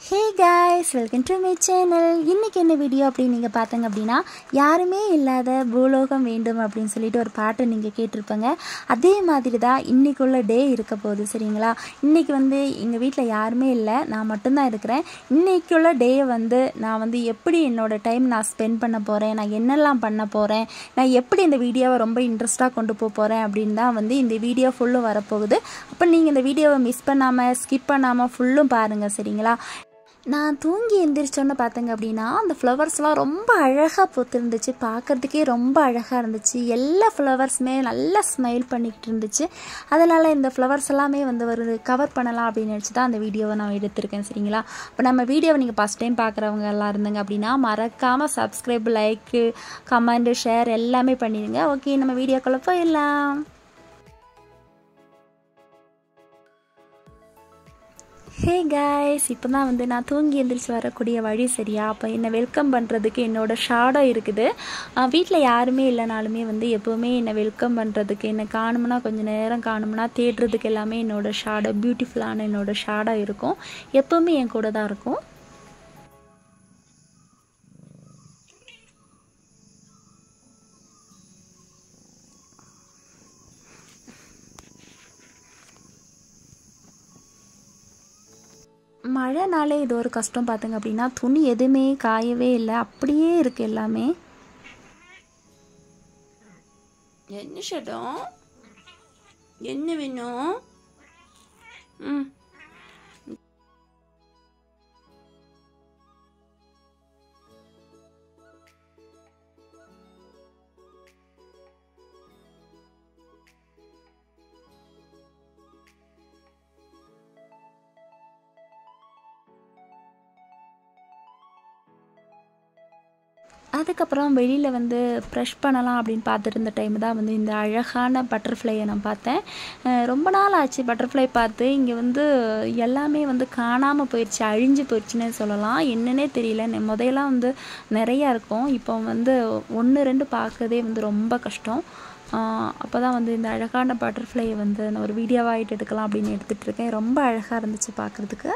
Hey guys welcome to my channel இன்றைக்கி என்ன video அப்படின்னு நீங்கள் பார்த்தங்க அப்படின்னா யாருமே இல்லாத பூலோகம் வேண்டும் அப்படின்னு சொல்லிட்டு ஒரு பாட்டு நீங்கள் கேட்டிருப்பங்க அதே மாதிரி தான் இன்றைக்குள்ள டே இருக்க போகுது சரிங்களா இன்றைக்கி வந்து எங்கள் வீட்டில் யாருமே இல்லை நான் மட்டும்தான் இருக்கிறேன் இன்றைக்குள்ள டேயை வந்து நான் வந்து எப்படி என்னோடய டைம் நான் ஸ்பெண்ட் பண்ண போகிறேன் நான் என்னெல்லாம் பண்ண போகிறேன் நான் எப்படி இந்த வீடியோவை ரொம்ப இன்ட்ரெஸ்ட்டாக கொண்டு போக போகிறேன் அப்படின்னு தான் வந்து இந்த வீடியோ ஃபுல்லும் வரப்போகுது அப்போ நீங்கள் இந்த வீடியோவை மிஸ் பண்ணாமல் ஸ்கிப் பண்ணாமல் ஃபுல்லும் பாருங்கள் சரிங்களா நான் தூங்கி எந்திரிச்சோன்னு பார்த்தேங்க அப்படின்னா அந்த ஃப்ளவர்ஸ்லாம் ரொம்ப அழகாக பூத்துருந்துச்சு பார்க்குறதுக்கே ரொம்ப அழகாக இருந்துச்சு எல்லா ஃப்ளவர்ஸுமே நல்லா ஸ்மைல் பண்ணிக்கிட்டு இருந்துச்சு அதனால் இந்த ஃப்ளவர்ஸ் எல்லாமே வந்து ஒரு கவர் பண்ணலாம் அப்படின்னு நினச்சி தான் அந்த வீடியோவை நான் எடுத்திருக்கேன் சரிங்களா இப்போ நம்ம வீடியோவை நீங்கள் ஃபஸ்ட் டைம் பார்க்குறவங்க எல்லாம் இருந்தீங்க அப்படின்னா மறக்காமல் சப்ஸ்கிரைப் லைக்கு கமெண்ட் ஷேர் எல்லாமே பண்ணிடுங்க ஓகே நம்ம வீடியோக்குள்ளே போயிடலாம் ஹே காய்ஸ் இப்போ தான் வந்து நான் தூங்கி எந்திரிச்சு வரக்கூடிய வழி சரியா அப்போ என்னை வெல்கம் பண்ணுறதுக்கு என்னோடய ஷாடோ இருக்குது வீட்டில் யாருமே இல்லைனாலுமே வந்து எப்போவுமே என்னை வெல்கம் பண்ணுறதுக்கு என்னை காணும்னா கொஞ்சம் நேரம் காணும்னா தேடுறதுக்கு எல்லாமே என்னோடய ஷாடோ பியூட்டிஃபுல்லான என்னோடய ஷாடோ இருக்கும் எப்போவுமே என் கூட தான் இருக்கும் மழைனாலே இது ஒரு கஷ்டம் பார்த்துங்க அப்படின்னா துணி எதுவுமே காயவே இல்லை அப்படியே இருக்கு எல்லாமே என்ன ஷடம் என்ன வேணும் ம் அதுக்கப்புறம் வெளியில் வந்து ப்ரெஷ் பண்ணலாம் அப்படின்னு பார்த்துட்டு இருந்த டைம் தான் வந்து இந்த அழகான பட்டர்ஃப்ளையை நான் பார்த்தேன் ரொம்ப நாள் ஆச்சு பட்டர்ஃப்ளை பார்த்து இங்கே வந்து எல்லாமே வந்து காணாமல் போயிடுச்சு அழிஞ்சு போயிடுச்சுன்னே சொல்லலாம் என்னன்னே தெரியல முதல்லாம் வந்து நிறையா இருக்கும் இப்போ வந்து ஒன்று ரெண்டு பார்க்கறதே வந்து ரொம்ப கஷ்டம் அப்போ தான் வந்து இந்த அழகான பட்டர்ஃப்ளையை வந்து நான் ஒரு வீடியோவாகிட்டு எடுக்கலாம் அப்படின்னு எடுத்துகிட்டு இருக்கேன் ரொம்ப அழகாக இருந்துச்சு பார்க்குறதுக்கு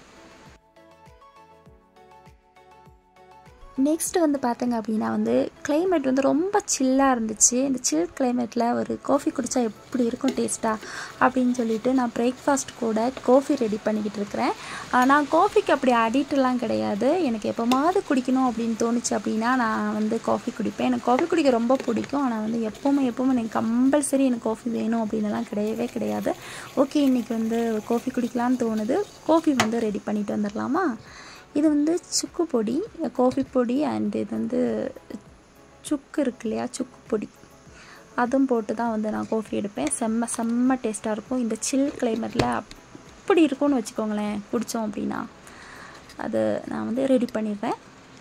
நெக்ஸ்ட் வந்து பார்த்தங்க அப்படின்னா வந்து கிளைமேட் வந்து ரொம்ப சில்லாக இருந்துச்சு இந்த சில் கிளைமேட்டில் ஒரு காஃபி குடித்தா எப்படி இருக்கும் டேஸ்ட்டாக அப்படின்னு சொல்லிட்டு நான் பிரேக்ஃபாஸ்ட் கூட காஃபி ரெடி பண்ணிக்கிட்டு இருக்கிறேன் நான் காஃபிக்கு அப்படி அடிக்ட்லாம் கிடையாது எனக்கு எப்போமாவது குடிக்கணும் அப்படின்னு தோணுச்சு அப்படின்னா நான் வந்து காஃபி குடிப்பேன் எனக்கு காஃபி குடிக்க ரொம்ப பிடிக்கும் ஆனால் வந்து எப்போவுமே எப்போவுமே எனக்கு கம்பல்சரி எனக்கு காஃபி வேணும் அப்படின்னுலாம் கிடையவே கிடையாது ஓகே இன்றைக்கி வந்து காஃபி குடிக்கலான்னு தோணுது காஃபி வந்து ரெடி பண்ணிட்டு வந்துடலாமா இது வந்து சுக்கு பொடி காஃபி பொடி அண்ட் இது வந்து சுக்கு இருக்கு இல்லையா சுக்கு பொடி அதுவும் போட்டு தான் வந்து நான் காஃபி எடுப்பேன் செம்ம செம்ம டேஸ்ட்டாக இருக்கும் இந்த சில் கிளைமேட்டில் அப்படி இருக்கும்னு வச்சுக்கோங்களேன் குடித்தோம் அப்படின்னா அது நான் வந்து ரெடி பண்ணிடுறேன்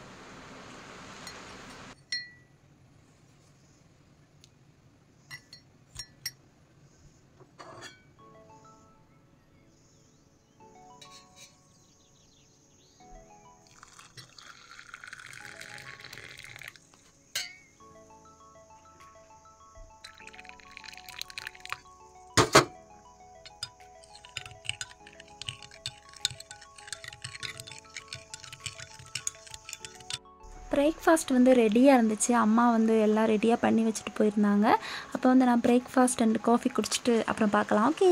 பிரேக்ஃபாஸ்ட் வந்து ரெடியாக இருந்துச்சு அம்மா வந்து எல்லாம் ரெடியாக பண்ணி வச்சுட்டு போயிருந்தாங்க அப்போ வந்து நான் பிரேக்ஃபாஸ்ட் அண்ட் காஃபி குடிச்சிட்டு அப்புறம் பார்க்கலாம் ஓகே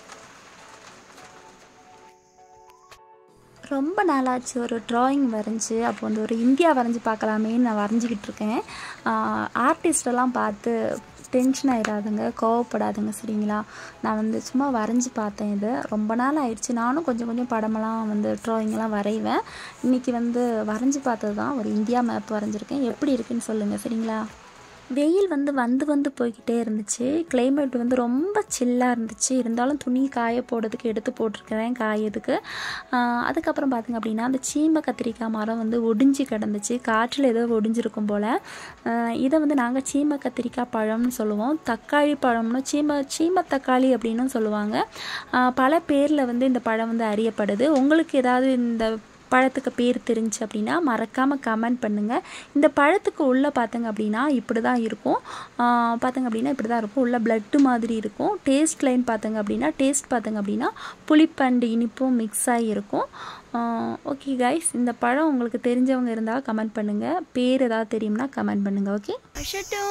ரொம்ப நாளாச்சு ஒரு ட்ராயிங் வரைஞ்சி அப்போ வந்து ஒரு இந்தியா வரைஞ்சி பார்க்கலாமேன்னு நான் வரைஞ்சிக்கிட்டு இருக்கேன் ஆர்டிஸ்டெல்லாம் பார்த்து டென்ஷன் ஆகிடாதுங்க கோவப்படாதுங்க சரிங்களா நான் வந்து சும்மா வரைஞ்சி பார்த்தேன் இது ரொம்ப நாள் ஆயிடுச்சு நானும் கொஞ்சம் கொஞ்சம் படமெல்லாம் வந்து ட்ராயிங்லாம் வரைவேன் இன்றைக்கி வந்து வரைஞ்சி பார்த்தது தான் ஒரு இந்தியா மேப் வரைஞ்சிருக்கேன் எப்படி இருக்குன்னு சொல்லுங்கள் சரிங்களா வெயில் வந்து வந்து வந்து போய்கிட்டே இருந்துச்சு கிளைமேட் வந்து ரொம்ப சில்லாக இருந்துச்சு இருந்தாலும் துணி காய போடுறதுக்கு எடுத்து போட்டிருக்கிறேன் காயதுக்கு அதுக்கப்புறம் பார்த்திங்க அப்படின்னா அந்த சீம கத்திரிக்காய் மரம் வந்து ஒடிஞ்சு கிடந்துச்சு காற்றில் ஏதோ ஒடிஞ்சிருக்கும் போல் இதை வந்து நாங்கள் சீம கத்திரிக்காய் பழம்னு சொல்லுவோம் தக்காளி பழம்னு சீம சீம தக்காளி அப்படின்னு சொல்லுவாங்க பல பேரில் வந்து இந்த பழம் வந்து அறியப்படுது உங்களுக்கு ஏதாவது இந்த பழத்துக்கு பேர் தெரிஞ்சு அப்படின்னா மறக்காமல் கமெண்ட் பண்ணுங்கள் இந்த பழத்துக்கு உள்ளே பார்த்தங்க அப்படின்னா இப்படி தான் இருக்கும் ஆஹ் பார்த்தங்க அப்படின்னா இப்படி தான் இருக்கும் உள்ள பிளட்டு மாதிரி இருக்கும் டேஸ்ட் லைன் பார்த்தங்க அப்படின்னா டேஸ்ட் பார்த்தங்க அப்படின்னா புளிப்பண்டு இனிப்பும் மிக்ஸ் ஆகி இருக்கும் ஓகே கைஸ் இந்த பழம் உங்களுக்கு தெரிஞ்சவங்க இருந்தால் கமெண்ட் பண்ணுங்கள் பேர் ஏதாவது தெரியும்னா கமெண்ட் பண்ணுங்கள் ஓகே ஷட்டோ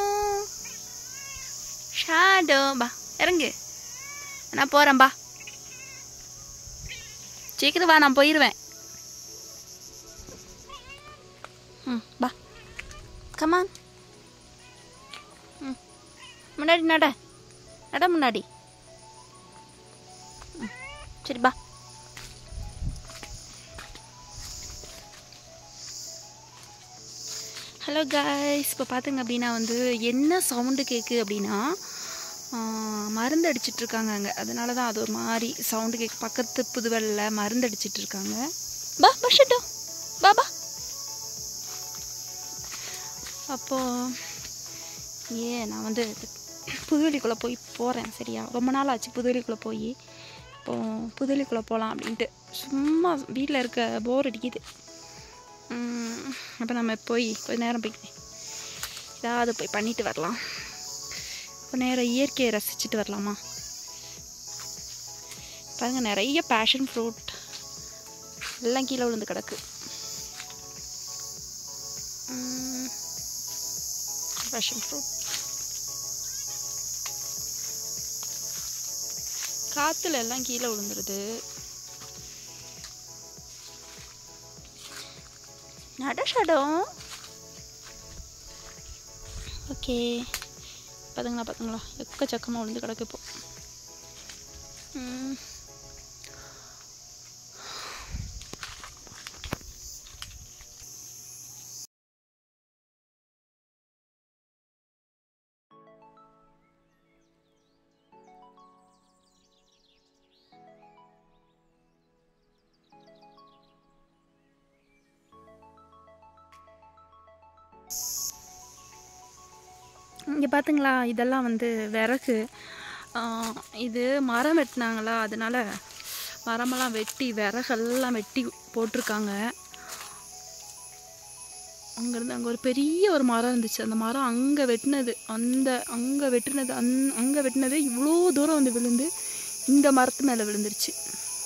ஷாடோ பா இறங்கு நான் போகிறேன் பா சீக்கிரம் வா நான் போயிடுவேன் ம் பா கமான் ம் முன்னாடி நட நட முன்னாடி ம், சரி பா ஹலோ காய்ஸ் இப்போ பார்த்துங்க அப்படின்னா வந்து என்ன சவுண்டு கேட்கு அப்படின்னா ஆ, மருந்து அடிச்சிட்டு இருக்காங்க அங்கே அதனால தான் அது ஒரு மாதிரி சவுண்டு கேட்கு பக்கத்து புதுவெல்ல மருந்து அடிச்சிட்டு இருக்காங்க பா பஷட்டோ பா பா அப்போ ஏ நான் வந்து புதுவெளிக்குள்ளே போய் போகிறேன் சரியா ரொம்ப நாள் ஆச்சு புதுவெளிக்குள்ளே போய் இப்போ புதுவெளிக்குள்ளே போகலாம் அப்படின்ட்டு சும்மா வீட்டில் இருக்க போர் அடிக்குது அப்போ நம்ம போய் கொஞ்ச நேரம் போய் ஏதாவது போய் பண்ணிட்டு வரலாம் கொஞ்ச நேரம் இயற்கையை ரசிச்சுட்டு வரலாமா பாருங்க நிறைய பேஷன் ஃப்ரூட் எல்லாம் கீழே விழுந்து கிடக்கு பேஷன் ஃப்ரூட் காற்றுல எல்லாம் கீழே விழுந்துருது நட ஷடம் ஓகே பார்த்துங்களா பார்த்துங்களா எக்கச்சக்கமாக விழுந்து கிடக்கு இப்போ ம். இங்கே பார்த்துங்களா இதெல்லாம் வந்து விறகு ஆஹ் இது மரம் வெட்டினாங்களா அதனால மரமெல்லாம் வெட்டி விறகெல்லாம் வெட்டி போட்டிருக்காங்க அங்கேருந்து அங்கே ஒரு பெரிய ஒரு மரம் இருந்துச்சு அந்த மரம் அங்கே வெட்டினது அந்த அங்கே வெட்டினது அந் அங்கே வெட்டினது இவ்வளோ தூரம் வந்து விழுந்து இந்த மரத்து மேலே விழுந்துருச்சு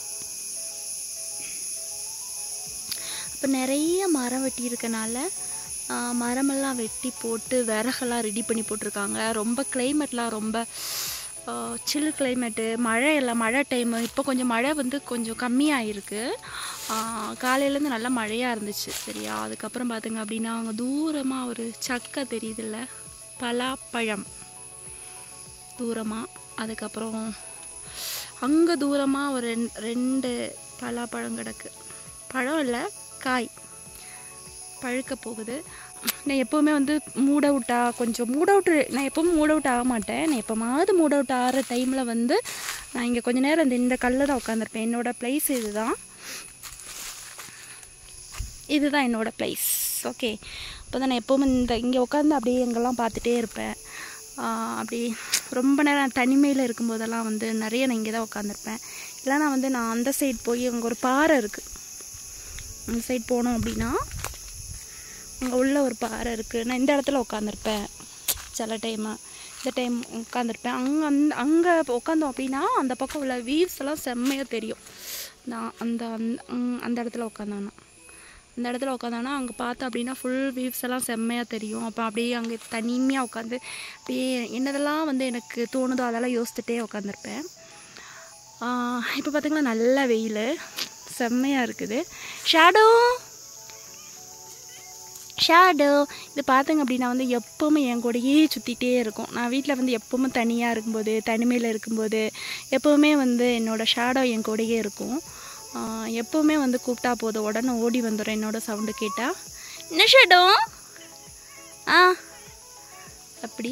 அப்போ நிறைய மரம் வெட்டி இருக்கனால ஆஹ், மரமெல்லாம் வெட்டி போட்டு விறகெல்லாம் ரெடி பண்ணி போட்டிருக்காங்க ரொம்ப கிளைமேட்லாம் ரொம்ப சில் கிளைமேட்டு மழை எல்லாம் மழை டைமு இப்போ கொஞ்சம் மழை வந்து கொஞ்சம் கம்மியாகிருக்கு காலையிலேருந்து நல்லா மழையாக இருந்துச்சு சரியா அதுக்கப்புறம் பார்த்திங்க அப்படின்னா அங்கே தூரமாக ஒரு சக்கை தெரியுதுல்ல பலாப்பழம் தூரமாக அதுக்கப்புறம் அங்கே தூரமாக ஒரு ரெண் ரெண்டு பலாப்பழம் கிடக்கு பழம் இல்லை காய் பழுக்க போகுது நான் எப்போவுமே வந்து மூட் அவுட்டா கொஞ்சம் மூட் அவுட் நான் எப்போவும் மூட் அவுட் ஆக மாட்டேன் நான் எப்போமாவது மூட் அவுட் ஆகிற டைமில் வந்து நான் இங்கே கொஞ்ச நேரம் இந்த இந்த கல்லில் தான் உட்காந்துருப்பேன் என்னோட ப்ளேஸ் இதுதான் இதுதான் என்னோட ப்ளேஸ் ஓகே அப்போ தான் நான் எப்போவும் இந்த இங்கே உட்காந்து அப்படியே எங்கெல்லாம் பார்த்துட்டே இருப்பேன் ஆஹ் அப்படி ரொம்ப நேரம் தனிமையில் இருக்கும்போதெல்லாம் வந்து நிறைய நான் இங்கே தான் உட்காந்துருப்பேன் இல்லைனா வந்து நான் அந்த சைடு போய் அங்கே ஒரு பாறை இருக்குது அந்த சைடு போனோம் அப்படின்னா அங்கே உள்ள ஒரு பாறை இருக்குது நான் இந்த இடத்துல உட்காந்துருப்பேன் சில டைமு இந்த டைம் உட்காந்துருப்பேன் அங்கே அந்த அங்கே உட்காந்தோம் அப்படின்னா அந்த பக்கம் உள்ள வீவ்ஸ் எல்லாம் செம்மையாக தெரியும் நான் அந்த அந்த அங்க- அந்த இடத்துல உட்காந்தோன்னா அந்த இடத்துல உட்காந்தோன்னா அங்கே பார்த்தோம் அப்படின்னா ஃபுல் வியூஸ் எல்லாம் செம்மையாக தெரியும் அப்போ அப்படியே அங்கே தனிமையாக உட்காந்து அப்படியே என்னதெல்லாம் வந்து எனக்கு தோணுதோ அதெல்லாம் யோசிச்சுட்டே உட்காந்துருப்பேன் இப்போ பார்த்தீங்கன்னா நல்ல வெயில் செம்மையாக இருக்குது ஷேடோ ஷேடோ இது பார்த்தங்க அப்படின்னா வந்து எப்போவுமே என் கூடயே சுற்றிட்டே இருக்கும் நான் வீட்டில் வந்து எப்போவுமே தனியாக இருக்கும்போது தனிமையில் இருக்கும்போது எப்போவுமே வந்து என்னோடய ஷேடோ என் கூடயே இருக்கும் ஆஹ் எப்போவுமே வந்து கூப்பிட்டா போதும் உடனே ஓடி வந்துடும் என்னோட சவுண்டு கேட்டால் என்ன ஷேடோ ஆ அப்படி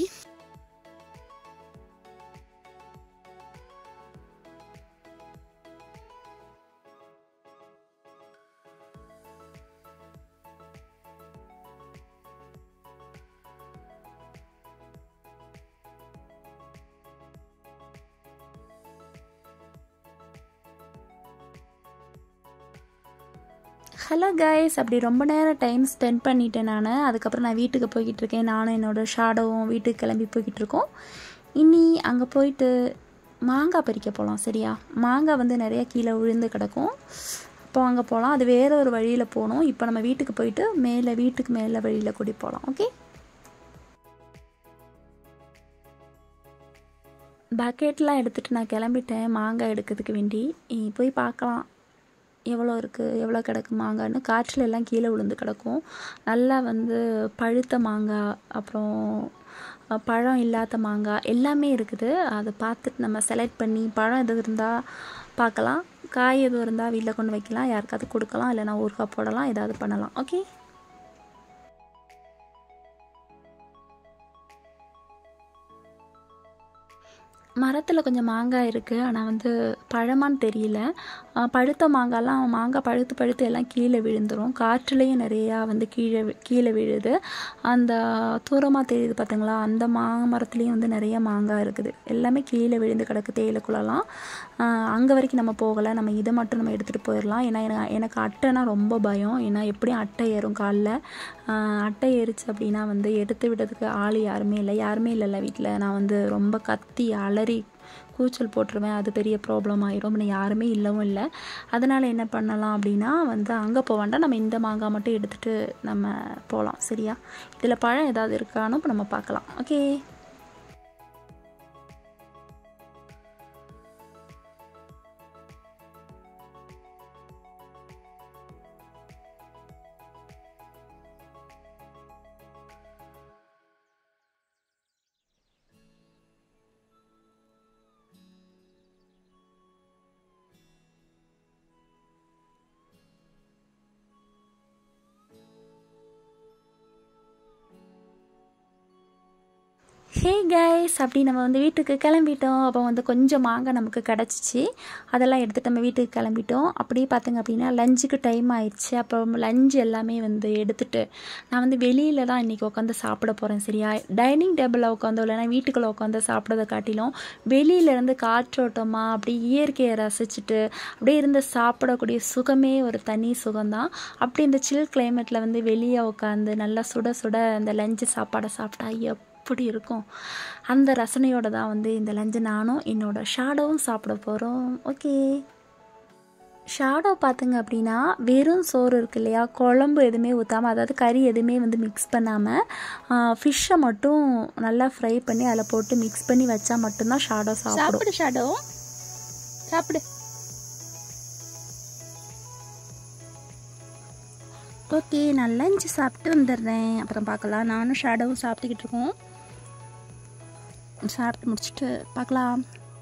ஹலோ கைஸ் அப்படி ரொம்ப நேரம் டைம் ஸ்பெண்ட் பண்ணிட்டேன் நான் அதுக்கப்புறம் நான் வீட்டுக்கு போய்கிட்டு இருக்கேன் நானும் என்னோடய ஷாடோவும் வீட்டுக்கு கிளம்பி போய்கிட்டு இருக்கோம் இனி அங்கே போயிட்டு மாங்காய் பறிக்க போகலாம் சரியா மாங்காய் வந்து நிறைய கீழே விழுந்து கிடக்கும் அப்போ அங்கே போகலாம் அது வேற ஒரு வழியில் போகணும் இப்போ நம்ம வீட்டுக்கு போயிட்டு மேலே வீட்டுக்கு மேலே வழியில் கூடி போகலாம் ஓகே பக்கெட்லாம் எடுத்துகிட்டு நான் கிளம்பிட்டேன் மாங்காய் எடுக்கிறதுக்கு வேண்டி இனி போய் பார்க்கலாம் எவ்வளோ இருக்குது எவ்வளோ கிடக்கு மாங்காய்னு காற்றில் எல்லாம் கீழே விழுந்து கிடக்கும் நல்லா வந்து பழுத்த மாங்காய் அப்புறம் அஹ், பழம் இல்லாத மாங்காய் எல்லாமே இருக்குது அதை பார்த்துட்டு நம்ம செலக்ட் பண்ணி பழம் எதுவும் இருந்தால் பார்க்கலாம் காய் எதுவும் இருந்தால் வீட்டில் கொண்டு வைக்கலாம் யாருக்காவது கொடுக்கலாம் இல்லைனா ஊறுகாய் போடலாம் ஏதாவது பண்ணலாம் ஓகே மரத்தில் கொஞ்சம் மாங்காய் இருக்குது ஆனால் வந்து பழமான்னு தெரியல அஹ் பழுத்த மாங்காய்லாம் மாங்காய் பழுத்து பழுத்து எல்லாம் கீழே விழுந்துரும் காற்றுலேயும் நிறையா வந்து கீழே வி- கீழே விழுது அந்த தூரமாக தெரியுது பார்த்தீங்களா அந்த மாமரத்துலேயும் வந்து நிறைய மாங்காய் இருக்குது எல்லாமே கீழே விழுந்து கிடக்கு தேயிலைக்குள்ளலாம் அங்கே வரைக்கும் நம்ம போகலை நம்ம இதை மட்டும் நம்ம எடுத்துகிட்டு போயிடலாம் ஏன்னா எனக்கு எனக்கு அட்டைனா ரொம்ப பயம் ஏன்னா எப்படியும் அட்டை ஏறும் காலில் அட்டை ஏறிச்சு அப்படின்னா வந்து எடுத்து விடுறதுக்கு ஆள் யாருமே இல்லை யாருமே இல்லைல்ல வீட்டில் நான் வந்து ரொம்ப கத்தி அலறி கூச்சல் போட்டுருவேன் அது பெரிய ப்ராப்ளம் ஆயிரும் இன்னும் யாருமே இல்லவும் இல்லை அதனால் என்ன பண்ணலாம் அப்படின்னா வந்து அங்கே போக வேண்டாம் நம்ம இந்த மாங்காய் மட்டும் எடுத்துகிட்டு நம்ம போகலாம் சரியா இதில் பழம் ஏதாவது இருக்கானோ இப்போ நம்ம பார்க்கலாம் ஓகே ஹே கைஸ் அப்படி நம்ம வந்து வீட்டுக்கு கிளம்பிட்டோம் அப்போ வந்து கொஞ்சம் மாங்காய் நமக்கு கிடச்சிச்சு அதெல்லாம் எடுத்துகிட்டு நம்ம வீட்டுக்கு கிளம்பிட்டோம் அப்படியே பார்த்தீங்க அப்படின்னா லஞ்சுக்கு டைம் ஆயிடுச்சு அப்புறம் லஞ்ச் எல்லாமே வந்து எடுத்துட்டு நான் வந்து வெளியில் தான் இன்றைக்கி உட்காந்து சாப்பிட போகிறேன் சரியா டைனிங் டேபிளில் உட்காந்தோ இல்லைன்னா வீட்டுக்குள்ளே உட்காந்து சாப்பிட்றத காட்டிலும் வெளியிலேருந்து காற்றோட்டமாக அப்படியே இயற்கையை ரசிச்சுட்டு அப்படியே இருந்து சாப்பிடக்கூடிய சுகமே ஒரு தனி சுகம்தான் அப்படி இந்த சில் கிளைமேட்டில் வந்து வெளியே உட்காந்து நல்லா சுட சுட அந்த லஞ்சு சாப்பாடை சாப்பிட்டா எப்படி இருக்கும் அந்த ரசனையோட தான் வந்து இந்த லஞ்சு நானும் என்னோட ஷாடோவும் சாப்பிட போகிறோம் ஓகே ஷாடோ பார்த்துங்க அப்படின்னா வெறும் சோறு இருக்கு இல்லையா குழம்பு எதுவுமே ஊற்றாமல் அதாவது கறி எதுவுமே வந்து மிக்ஸ் பண்ணாமல் ஃபிஷ்ஷை மட்டும் நல்லா ஃப்ரை பண்ணி அதில் போட்டு மிக்ஸ் பண்ணி வச்சா மட்டும்தான் ஷாடோ சாப்பிடும் சாப்பிடு ஷாடோ சாப்பிடு ஓகே நான் லஞ்சு சாப்பிட்டு வந்துடுறேன் அப்புறம் பார்க்கலாம் நானும் ஷாடோவும் சாப்பிட்டுக்கிட்டு இருக்கோம் சாப்பிட்டு முடிச்சுட்டு பார்க்கலாம்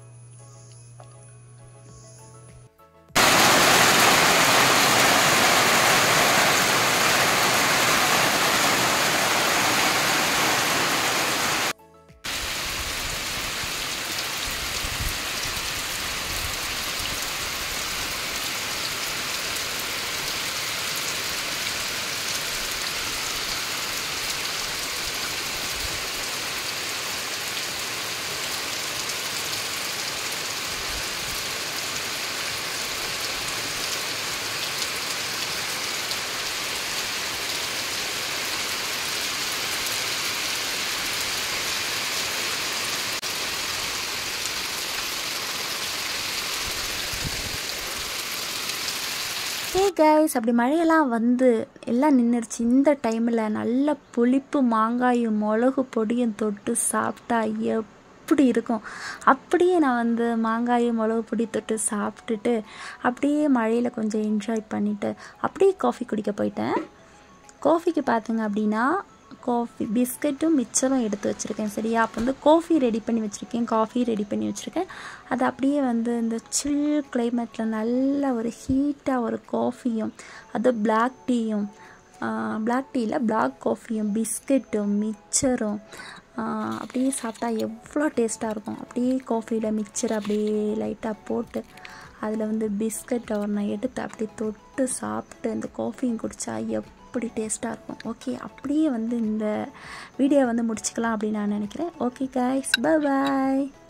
ஹே கைஸ் அப்படி மழையெல்லாம் வந்து எல்லாம் நின்றுடுச்சு இந்த டைமில் நல்ல புளிப்பு மாங்காயும் மிளகு பொடியும் தொட்டு சாப்பிட்டா எப்படி இருக்கும் அப்படியே நான் வந்து மாங்காயும் மிளகு பொடி தொட்டு சாப்பிட்டுட்டு அப்படியே மழையில் கொஞ்சம் என்ஜாய் பண்ணிவிட்டு அப்படியே காஃபி குடிக்க போயிட்டேன் காஃபிக்கு பார்த்தீங்க அப்படின்னா காஃபி பிஸ்கட்டும் மிச்சரும் எடுத்து வச்சுருக்கேன் சரியா அப்போ வந்து காஃபி ரெடி பண்ணி வச்சுருக்கேன் காஃபி ரெடி பண்ணி வச்சுருக்கேன் அது அப்படியே வந்து இந்த சில் கிளைமேட்டில் நல்ல ஒரு ஹீட்டாக ஒரு காஃபியும் அது பிளாக் டீயும் பிளாக் டீயில் பிளாக் காஃபியும் பிஸ்கட்டும் மிச்சரும் ஆஹ் அப்படியே சாப்பிட்டா எவ்வளோ டேஸ்ட்டாக இருக்கும் அப்படியே காஃபியில் மிக்சர் அப்படியே லைட்டாக போட்டு அதில் வந்து பிஸ்கட்டை ஒன்று எடுத்து அப்படியே தொட்டு சாப்பிட்டு அந்த காஃபியும் குடித்தா எப்படி டேஸ்ட்டாக இருக்கும் ஓகே அப்படியே வந்து இந்த வீடியோ வந்து முடிச்சுக்கலாம் அப்படின்னு நான் நினைக்கிறேன் ஓகே கைஸ் பை பாய்